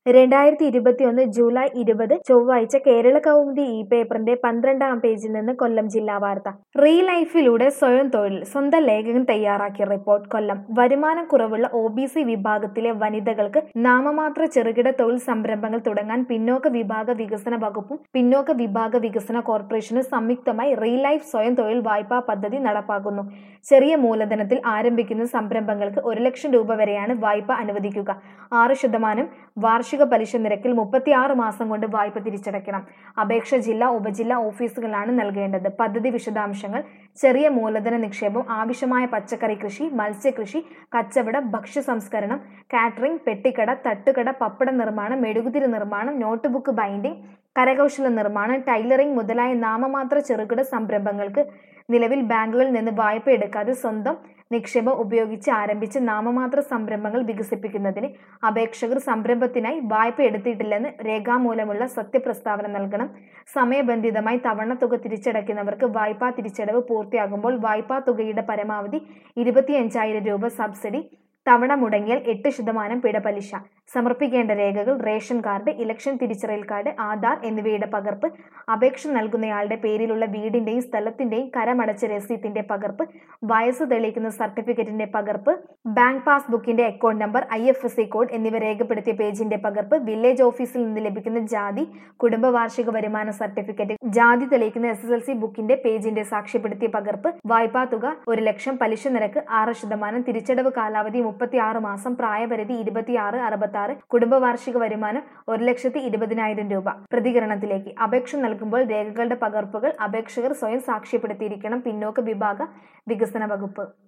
രണ്ടായിരത്തി ഇരുപത്തിയൊന്ന് ജൂലൈ ഇരുപത് ചൊവ്വാഴ്ച കേരള കൗമുദി ഈ പേപ്പറിന്റെ പന്ത്രണ്ടാം പേജിൽ നിന്ന് കൊല്ലം ജില്ലാ വാർത്ത റീ ലൈഫിലൂടെ സ്വയം തൊഴിൽ സ്വന്തം ലേഖകൻ തയ്യാറാക്കിയ റിപ്പോർട്ട് കൊല്ലം വരുമാനം കുറവുള്ള ഒ ബി സി വിഭാഗത്തിലെ വനിതകൾക്ക് നാമമാത്ര ചെറുകിട തൊഴിൽ സംരംഭങ്ങൾ തുടങ്ങാൻ പിന്നോക്ക വിഭാഗ വികസന വകുപ്പും പിന്നോക്ക വിഭാഗ വികസന കോർപ്പറേഷനും സംയുക്തമായി റീ ലൈഫ് സ്വയം തൊഴിൽ വായ്പാ പദ്ധതി നടപ്പാക്കുന്നു ചെറിയ മൂലധനത്തിൽ ആരംഭിക്കുന്ന സംരംഭങ്ങൾക്ക് ഒരു ലക്ഷം രൂപ വരെയാണ് വായ്പ അനുവദിക്കുക ആറ് ശതമാനം വാർഷിക പലിശ നിരക്കിൽ മുപ്പത്തിയാറ് മാസം കൊണ്ട് വായ്പ തിരിച്ചടയ്ക്കണം അപേക്ഷ ജില്ലാ ഉപജില്ലാ ഓഫീസുകളാണ് നൽകേണ്ടത് പദ്ധതി വിശദാംശങ്ങൾ ചെറിയ മൂലധന നിക്ഷേപം ആവശ്യമായ പച്ചക്കറി കൃഷി മത്സ്യകൃഷി കച്ചവടം ഭക്ഷ്യ സംസ്കരണം കാറ്ററിംഗ് പെട്ടിക്കട തട്ടുകട പപ്പട നിർമ്മാണം മെഴുകുതിരി നിർമ്മാണം നോട്ട്ബുക്ക് ബൈൻഡിംഗ് കരകൗശല നിർമ്മാണം ടൈലറിംഗ് മുതലായ നാമമാത്ര ചെറുകിട സംരംഭങ്ങൾക്ക് നിലവിൽ ബാങ്കുകളിൽ നിന്ന് വായ്പ എടുക്കാതെ സ്വന്തം നിക്ഷേപം ഉപയോഗിച്ച് ആരംഭിച്ച നാമമാത്ര സംരംഭങ്ങൾ വികസിപ്പിക്കുന്നതിന് അപേക്ഷകർ സംരംഭത്തിനായി വായ്പ എടുത്തിട്ടില്ലെന്ന് രേഖാമൂലമുള്ള സത്യപ്രസ്താവന നൽകണം സമയബന്ധിതമായി തവണ തുക തിരിച്ചടയ്ക്കുന്നവർക്ക് വായ്പാ തിരിച്ചടവ് പൂർത്തിയാകുമ്പോൾ വായ്പാ തുകയുടെ പരമാവധി ഇരുപത്തിയഞ്ചായിരം രൂപ സബ്സിഡി തവണ മുടങ്ങിയാൽ എട്ട് ശതമാനം പിഴ പലിശ സമർപ്പിക്കേണ്ട രേഖകൾ റേഷൻ കാർഡ് ഇലക്ഷൻ തിരിച്ചറിയൽ കാർഡ് ആധാർ എന്നിവയുടെ പകർപ്പ് അപേക്ഷ നൽകുന്നയാളുടെ പേരിലുള്ള വീടിന്റെയും സ്ഥലത്തിന്റെയും കരമടച്ച രസീത്തിന്റെ പകർപ്പ് വയസ്സ് തെളിയിക്കുന്ന സർട്ടിഫിക്കറ്റിന്റെ പകർപ്പ് ബാങ്ക് പാസ്ബുക്കിന്റെ account number I F S C code എന്നിവ രേഖപ്പെടുത്തിയ പേജിന്റെ പകർപ്പ് വില്ലേജ് ഓഫീസിൽ നിന്ന് ലഭിക്കുന്ന ജാതി കുടുംബ വാർഷിക വരുമാന സർട്ടിഫിക്കറ്റ് ജാതി തെളിയിക്കുന്ന എസ് എസ് എൽ സി ബുക്കിന്റെ പേജിന്റെ സാക്ഷ്യപ്പെടുത്തിയ പകർപ്പ് വായ്പാ തുക ഒരു ലക്ഷം പലിശ നിരക്ക് ആറ് ശതമാനം തിരിച്ചടവ് കാലാവധി മുപ്പത്തിയാറ് മാസം പ്രായപരിധി ഇരുപത്തിയാറ് അറുപത്തി ആറ് കുടുംബ വാർഷിക വരുമാനം ഒരു ലക്ഷത്തി ഇരുപതിനായിരം രൂപ പ്രതികരണത്തിലേക്ക് അപേക്ഷ നൽകുമ്പോൾ രേഖകളുടെ പകർപ്പുകൾ അപേക്ഷകർ സ്വയം സാക്ഷ്യപ്പെടുത്തിയിരിക്കണം പിന്നോക്ക വിഭാഗ വികസന വകുപ്പ്